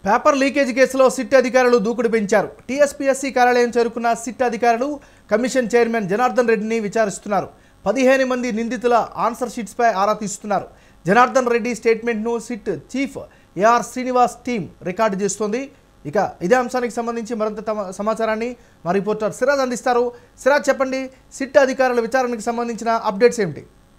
paper leakage కేసులో SIT అధికారులు దూకుడు పెంచారు టీఎస్పీఎస్సీ కార్యాలయం చేరుకున్న సిట్ అధికారులు కమిషన్ చైర్మన్ జనార్దన్ రెడ్డిని విచారిస్తున్నారు పదిహేను మంది నిందితుల ఆన్సర్ షీట్స్పై ఆరా తీస్తున్నారు జనార్దన్ రెడ్డి స్టేట్మెంట్ను SIT chief AR Srinivas team record చేస్తోంది ఇక ఇదే అంశానికి సంబంధించి మరింత తమ సమాచారాన్ని మా రిపోర్టర్ సిరాజ్ అందిస్తారు సిరాజ్ చెప్పండి సిట్ అధికారుల విచారణకు సంబంధించిన అప్డేట్స్ ఏమిటి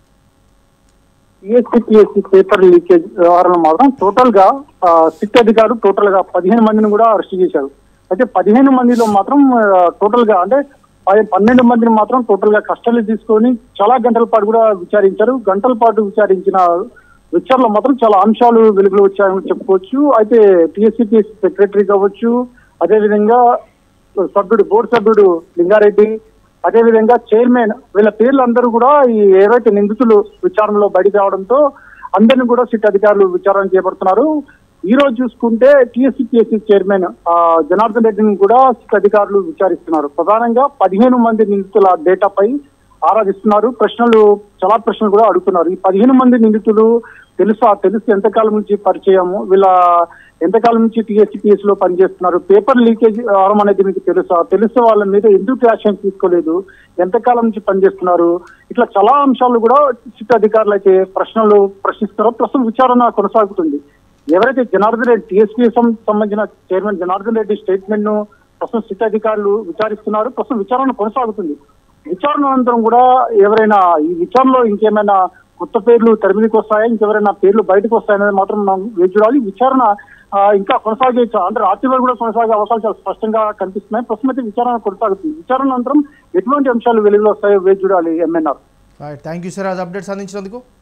టీఎస్సీ పేపర్ లీకేజ్ వ్యవహారంలో మాత్రం టోటల్ గా ఆ, సిట్ అధికారులు టోటల్ గా పదిహేను మందిని కూడా అరెస్ట్ చేశారు అయితే పదిహేను మందిలో మాత్రం టోటల్ గా అంటే ప- పన్నెండు మందిని మాత్రం టోటల్ గా కస్టడీ తీసుకొని చాలా గంటల పాటు కూడా విచారించారు గంటల పాటు విచారించిన విచారణలో మాత్రం చాలా అంశాలు వెలుగులో వచ్చాయని చెప్పుకోవచ్చు అయితే టీఎస్సీ సెక్రటరీ కావచ్చు అదేవిధంగా సభ్యుడు బోర్డు సభ్యుడు లింగారెడ్డి అదేవిధంగా చైర్మన్ వీళ్ళ పేర్లు అందరూ కూడా ఈ ఏవైతే నిందితులు విచారణలో బయటకు రావడంతో అందరిని కూడా సిట్ అధికారులు విచారణ చేపడుతున్నారు ఈ రోజు చూసుకుంటే టీఎస్సీపీఎస్సీ చైర్మన్ ఆ, జనార్దన్ రెడ్డిని కూడా సిట్ అధికారులు విచారిస్తున్నారు ప్రధానంగా పదిహేను మంది నిందితుల డేటాపై ఆరాధిస్తున్నారు ప్రశ్నలు చాలా ప్రశ్నలు కూడా అడుగుతున్నారు ఈ పదిహేను మంది నిందితులు తెలుసా తెలిసి ఎంతకాలం నుంచి పరిచయము వీళ్ళ ఎంతకాలం నుంచి టీఎస్సీపీఎస్ లో పనిచేస్తున్నారు పేపర్ లీకేజ్ అవడం అనేది మీకు తెలుసా తెలిసే వాళ్ళ మీద ఎందుకు యాక్షన్ తీసుకోలేదు ఎంతకాలం నుంచి పనిచేస్తున్నారు ఇట్లా చాలా అంశాలు కూడా సిట్ అధికారులు అయితే ప్రశ్నలు ప్రశ్నిస్తున్నారో ప్రస్తుతం విచారణ కొనసాగుతుంది ఎవరైతే జనార్దన్ రెడ్డి టీఎస్పీఎస్ సంబంధించిన చైర్మన్ జనార్దన్ రెడ్డి స్టేట్మెంట్ ను ప్రస్తుతం సిట్ అధికారులు విచారిస్తున్నారు ప్రస్తుతం విచారణ కొనసాగుతుంది విచారణ అనంతరం కూడా ఎవరైనా ఈ విచారణలో ఇంకేమైనా కొత్త పేర్లు తెరమిదికి వస్తాయా ఇంకెవరైనా పేర్లు బయటకు వస్తాయనేది మాత్రం మనం వేచి చూడాలి విచారణ ఆ, ఇంకా కొనసాగే అంటే రాత్రి వరకు కూడా కొనసాగే అవకాశాలు చాలా స్పష్టంగా కనిపిస్తున్నాయి ప్రస్తుతం అయితే విచారణ కొనసాగుతుంది విచారణ అనంతరం ఎటువంటి అంశాలు వెలుగులో వస్తాయో వేచి చూడాలి MNR right thank you Siraj updates అందించినందుకు